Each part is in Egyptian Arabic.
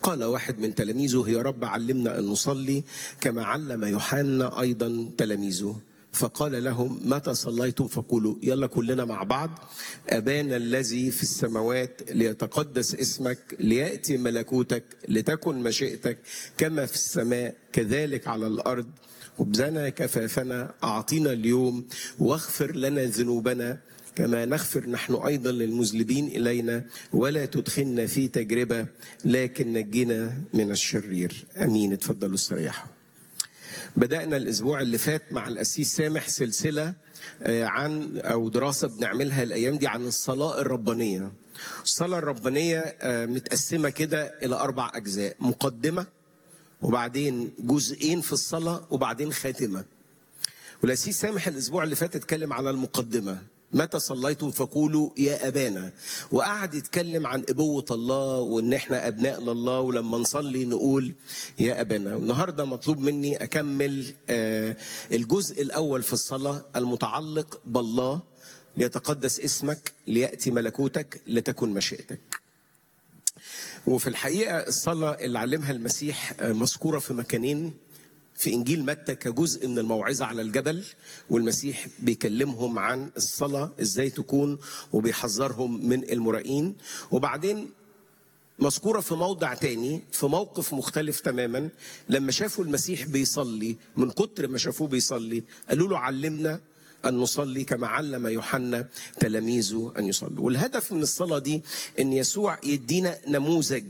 قال واحد من تلاميذه يا رب علمنا أن نصلي كما علم يوحنا أيضا تلاميذه فقال لهم متى صليتم فقولوا يلا كلنا مع بعض أبانا الذي في السماوات ليتقدس اسمك ليأتي ملكوتك لتكن مشيئتك كما في السماء كذلك على الأرض خبزنا كفافنا أعطينا اليوم واغفر لنا ذنوبنا كما نغفر نحن أيضا للمذنبين إلينا ولا تدخلنا في تجربة لكن نجينا من الشرير أمين اتفضلوا استريحوا بدأنا الأسبوع اللي فات مع الأسيس سامح سلسلة عن أو دراسة بنعملها الأيام دي عن الصلاة الربانية الصلاة الربانية متقسمة كده إلى أربع أجزاء مقدمة وبعدين جزئين في الصلاة وبعدين خاتمة والأسيس سامح الأسبوع اللي فات اتكلم على المقدمة متى صليتم فقولوا يا أبانا وقعد يتكلم عن أبوة الله وإن إحنا أبناء لله ولما نصلي نقول يا أبانا النهاردة مطلوب مني أكمل الجزء الأول في الصلاة المتعلق بالله ليتقدس اسمك ليأتي ملكوتك لتكن مشيئتك وفي الحقيقة الصلاة اللي علمها المسيح مذكورة في مكانين في انجيل متى كجزء من الموعظه على الجبل والمسيح بيكلمهم عن الصلاه ازاي تكون وبيحذرهم من المرائين وبعدين مذكورة في موضع تاني في موقف مختلف تماما لما شافوا المسيح بيصلي من كتر ما شافوه بيصلي قالوا له علمنا أن نصلي كما علم يوحنا تلاميذه أن يصلوا والهدف من الصلاة دي أن يسوع يدينا نموذج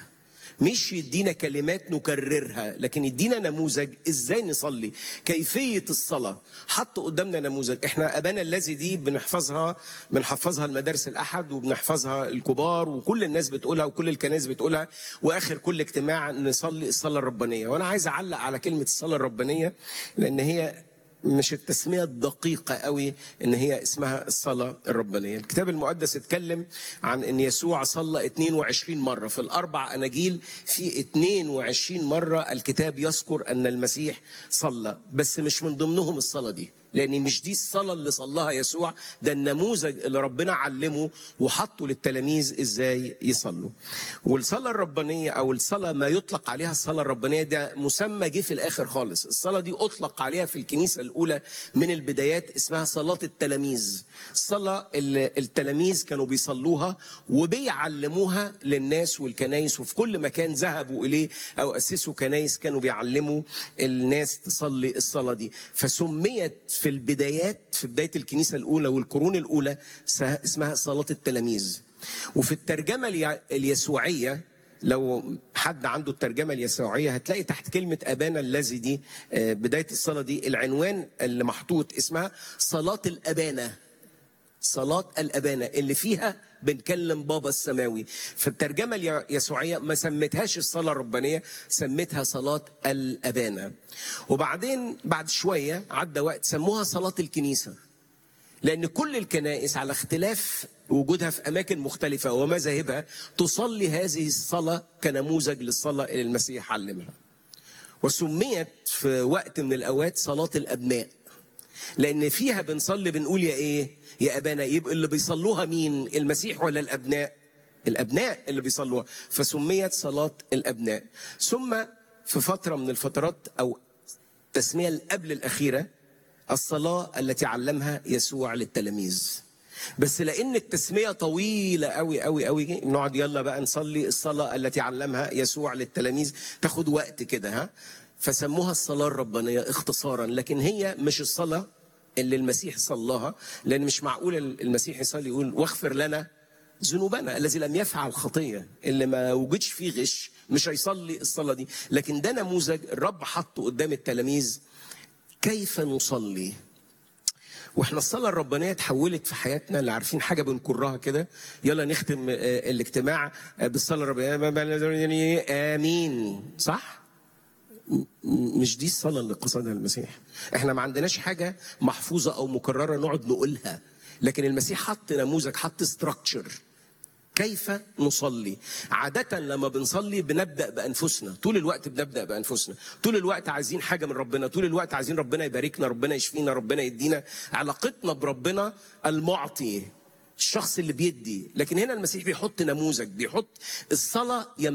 مش يدينا كلمات نكررها لكن يدينا نموذج ازاي نصلي كيفيه الصلاه حط قدامنا نموذج احنا ابانا الذي دي بنحفظها بنحفظها المدارس الاحد وبنحفظها الكبار وكل الناس بتقولها وكل الكنائس بتقولها واخر كل اجتماع نصلي الصلاه الربانيه وانا عايز اعلق على كلمه الصلاه الربانيه لان هي مش التسمية الدقيقة قوي إن هي اسمها الصلاة الربانية الكتاب المقدس اتكلم عن إن يسوع صلى 22 مرة في الأربع أناجيل في 22 مرة الكتاب يذكر أن المسيح صلى بس مش من ضمنهم الصلاة دي لان مش دي الصلاه اللي صلاها يسوع ده النموذج اللي ربنا علمه وحطه للتلاميذ ازاي يصلوا والصلاه الربانيه او الصلاه ما يطلق عليها الصلاه الربانيه ده مسمى جه في الاخر خالص الصلاه دي اطلق عليها في الكنيسه الاولى من البدايات اسمها صلاه التلاميذ الصلاه اللي التلاميذ كانوا بيصلوها وبيعلموها للناس والكنايس وفي كل مكان ذهبوا اليه او اسسوا كنايس كانوا بيعلموا الناس تصلي الصلاه دي فسميت في البدايات في بدايه الكنيسه الاولى والقرون الاولى اسمها صلاه التلاميذ وفي الترجمه اليسوعيه لو حد عنده الترجمه اليسوعيه هتلاقي تحت كلمه ابانا الذي دي بدايه الصلاه دي العنوان اللي محطوط اسمها صلاه الابانه صلاه الابانه اللي فيها بنكلم بابا السماوي فالترجمة اليسوعية ما سمتهاش الصلاة الربانية سمتها صلاة الأبانة وبعدين بعد شوية عدى وقت سموها صلاة الكنيسة لأن كل الكنائس على اختلاف وجودها في أماكن مختلفة ومذاهبها تصلي هذه الصلاة كنموذج للصلاة اللي المسيح علمها وسميت في وقت من الأوقات صلاة الأبناء لأن فيها بنصلي بنقول يا إيه يا أبانا يبقى اللي بيصلوها مين المسيح ولا الأبناء الأبناء اللي بيصلوها فسميت صلاة الأبناء ثم في فترة من الفترات أو تسمية قبل الأخيرة الصلاة التي علمها يسوع للتلاميذ بس لان التسميه طويله قوي قوي قوي نقعد يلا بقى نصلي الصلاه التي علمها يسوع للتلاميذ تاخد وقت كده ها فسموها الصلاه الربانيه اختصارا لكن هي مش الصلاه اللي المسيح صلاها لان مش معقول المسيح يصلي يقول واغفر لنا ذنوبنا الذي لم يفعل خطيه اللي ما وجدش فيه غش مش هيصلي الصلاه دي لكن ده نموذج الرب حطه قدام التلاميذ كيف نصلي واحنا الصلاه الربانيه اتحولت في حياتنا اللي عارفين حاجه بنكرها كده يلا نختم الاجتماع بالصلاه الربانيه امين صح مش دي الصلاة اللي قصدها المسيح احنا ما عندناش حاجة محفوظة او مكررة نقعد نقولها لكن المسيح حط نموذج حط ستراكشر كيف نصلي عادة لما بنصلي بنبدأ بأنفسنا طول الوقت بنبدأ بأنفسنا طول الوقت عايزين حاجة من ربنا طول الوقت عايزين ربنا يباركنا ربنا يشفينا ربنا يدينا علاقتنا بربنا المعطي الشخص اللي بيدي لكن هنا المسيح بيحط نموذج بيحط الصلاة